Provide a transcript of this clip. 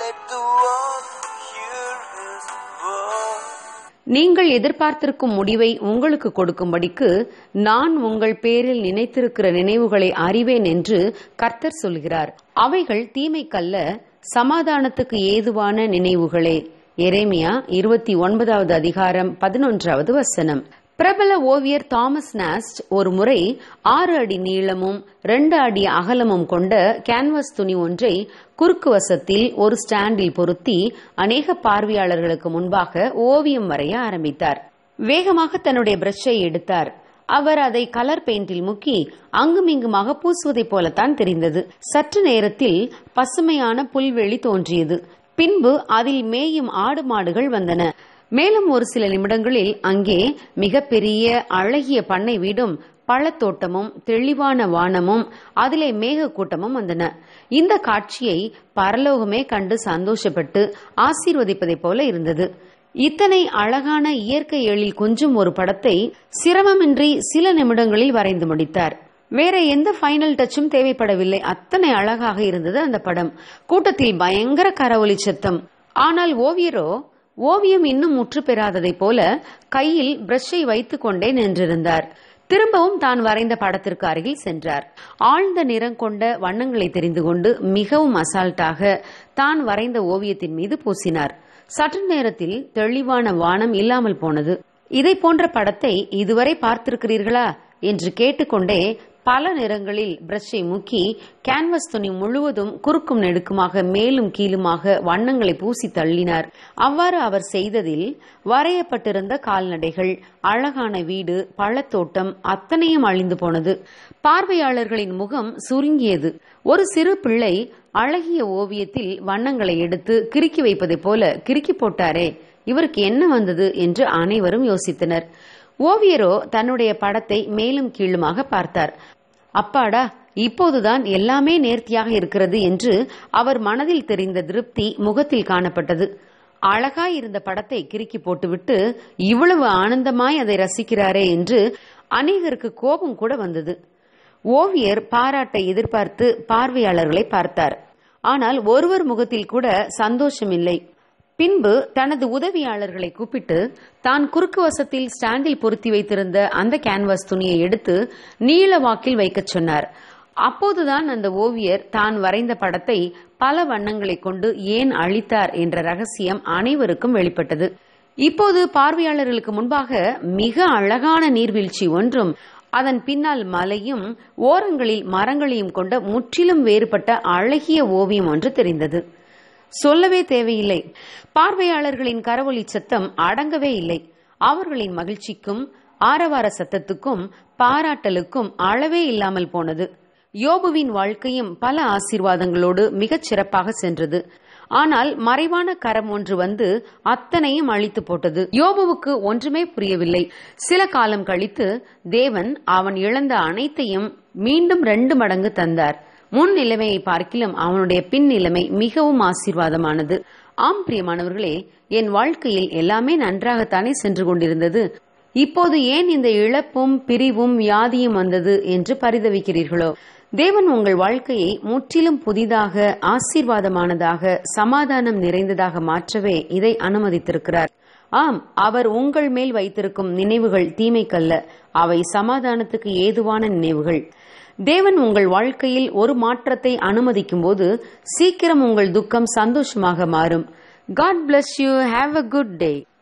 Let the world hear his voice. நீங்கள் எதிர்பார்த்திருக்கும் முடிவை உங்களுக்கு கொடுக்கும்படிக்கு நான் உங்கள் பேரில் நினைத்திருக்கிற நினைவுகளை அறிவேன் என்று கர்த்தர் சொல்கிறார் அவைகள் தீமைக்கல்ல சமாதானத்துக்கு ஏதுவான நினைவுகளே எரேமியா இருபத்தி ஒன்பதாவது அதிகாரம் பதினொன்றாவது வசனம் பிரபல ஓவியர் தாமஸ் நாஸ்ட் ஒரு முறை ஆறு அடி நீளமும் ரெண்டு அடி அகலமும் கொண்ட கேன்வாஸ் துணி ஒன்றை குறுக்கு வசத்தில் ஒரு ஸ்டாண்டில் பொருத்தி அநேக பார்வையாளர்களுக்கு முன்பாக ஓவியம் வரைய ஆரம்பித்தார் வேகமாக தன்னுடைய பிரஷை எடுத்தார் அவர் அதை கலர் பெயிண்டில் முக்கி அங்குமிங்குமாக பூசுவதைப் போலத்தான் தெரிந்தது சற்று நேரத்தில் பசுமையான புல்வெளி தோன்றியது பின்பு அதில் மேயும் ஆடு மாடுகள் வந்தன மேலும் ஒரு சில நிமிடங்களில் அங்கே மிகப்பெரிய அழகிய பண்ணை வீடும் பழத்தோட்டமும் தெளிவான வானமும் அதிலே மேகக்கூட்டமும் வந்தன இந்த காட்சியை பரலோகமே கண்டு சந்தோஷப்பட்டு ஆசீர்வதிப்பதைப் போல இருந்தது இத்தனை அழகான இயற்கை எழில் கொஞ்சம் ஒரு படத்தை சிரமமின்றி சில நிமிடங்களில் வரைந்து முடித்தார் வேற எந்த ஃபைனல் டச்சும் தேவைப்படவில்லை அத்தனை அழகாக இருந்தது அந்த படம் கூட்டத்தில் பயங்கர கரவொலி சத்தம் ஆனால் ஓவியரோ ஓவியம் இன்னும் முற்று பெறாததைப் போல கையில் பிரஷை வைத்துக் கொண்டே நின்றிருந்தார் திரும்பவும் தான் வரைந்த படத்திற்கு அருகில் சென்றார் ஆழ்ந்த நிறம் கொண்ட வண்ணங்களை தெரிந்து கொண்டு மிகவும் அசால்ட்டாக தான் வரைந்த ஓவியத்தின் மீது பூசினார் சற்று நேரத்தில் தெளிவான வானம் இல்லாமல் போனது இதை போன்ற படத்தை இதுவரை பார்த்திருக்கிறீர்களா என்று கேட்டுக்கொண்டே பல நிறங்களில் பிரஷை முக்கி கேன்வஸ் துணி முழுவதும் குறுக்கும் நெடுக்குமாக மேலும் கீழுமாக வண்ணங்களை பூசி தள்ளினார் அவ்வாறு அவர் செய்ததில் வரையப்பட்டிருந்த கால்நடைகள் அழகான வீடு பழத்தோட்டம் அத்தனையும் அழிந்து போனது பார்வையாளர்களின் முகம் சுருங்கியது ஒரு சிறு பிள்ளை அழகிய ஓவியத்தில் வண்ணங்களை எடுத்து கிறுக்கி வைப்பதைப் போல கிறுக்கி போட்டாரே இவருக்கு என்ன வந்தது என்று அனைவரும் யோசித்தனர் ஓவியரோ தன்னுடைய படத்தை மேலும் கீழுமாக பார்த்தார் அப்பாடா இப்போதுதான் எல்லாமே நேர்த்தியாக இருக்கிறது என்று அவர் மனதில் தெரிந்த திருப்தி முகத்தில் காணப்பட்டது அழகாய் இருந்த படத்தை கிறுக்கி போட்டுவிட்டு இவ்வளவு ஆனந்தமாய் அதை ரசிக்கிறாரே என்று அநேகருக்கு கோபம் கூட வந்தது ஓவியர் பாராட்டை எதிர்பார்த்து பார்வையாளர்களை பார்த்தார் ஆனால் ஒருவர் முகத்தில் கூட சந்தோஷம் இல்லை பின்பு தனது உதவியாளர்களை கூப்பிட்டு தான் குறுக்கு வசத்தில் ஸ்டாண்டில் பொருத்தி வைத்திருந்த அந்த கேன்வாஸ் துணியை எடுத்து நீள வாக்கில் வைக்கச் சொன்னார் அப்போதுதான் அந்த ஓவியர் தான் வரைந்த படத்தை பல வண்ணங்களை கொண்டு ஏன் அழித்தார் என்ற ரகசியம் அனைவருக்கும் வெளிப்பட்டது இப்போது பார்வையாளர்களுக்கு முன்பாக மிக அழகான நீர்வீழ்ச்சி ஒன்றும் அதன் பின்னால் மலையும் ஓரங்களில் மரங்களையும் கொண்ட முற்றிலும் வேறுபட்ட அழகிய ஓவியம் ஒன்று தெரிந்தது சொல்லவே தேவையில்லை பார்வையாளர்களின் கரவொலி சத்தம் அடங்கவே இல்லை அவர்களின் மகிழ்ச்சிக்கும் ஆரவார சத்தத்துக்கும் பாராட்டலுக்கும் அளவே இல்லாமல் போனது யோபுவின் வாழ்க்கையும் பல ஆசீர்வாதங்களோடு மிகச் சிறப்பாக சென்றது ஆனால் மறைவான கரம் ஒன்று வந்து அத்தனையும் அழித்து போட்டது யோபுவுக்கு ஒன்றுமே புரியவில்லை சில காலம் கழித்து தேவன் அவன் இழந்த அனைத்தையும் மீண்டும் ரெண்டு மடங்கு தந்தார் முன் நிலைமையை பார்க்கிலும் அவனுடைய பின் நிலைமை மிகவும் ஆசீர்வாதமானது ஆம் பிரியமானவர்களே என் வாழ்க்கையில் எல்லாமே நன்றாகத்தானே சென்று கொண்டிருந்தது இப்போது ஏன் இந்த இழப்பும் பிரிவும் வியாதியும் வந்தது என்று பரிதவிக்கிறீர்களோ தேவன் உங்கள் வாழ்க்கையை முற்றிலும் புதிதாக ஆசீர்வாதமானதாக சமாதானம் நிறைந்ததாக மாற்றவே இதை அனுமதித்திருக்கிறார் ஆம் அவர் உங்கள் மேல் வைத்திருக்கும் நினைவுகள் தீமைக்கல்ல அவை சமாதானத்துக்கு ஏதுவான நினைவுகள் தேவன் உங்கள் வாழ்க்கையில் ஒரு மாற்றத்தை அனுமதிக்கும் போது சீக்கிரம் உங்கள் துக்கம் சந்தோஷமாக மாறும் god bless you have a good day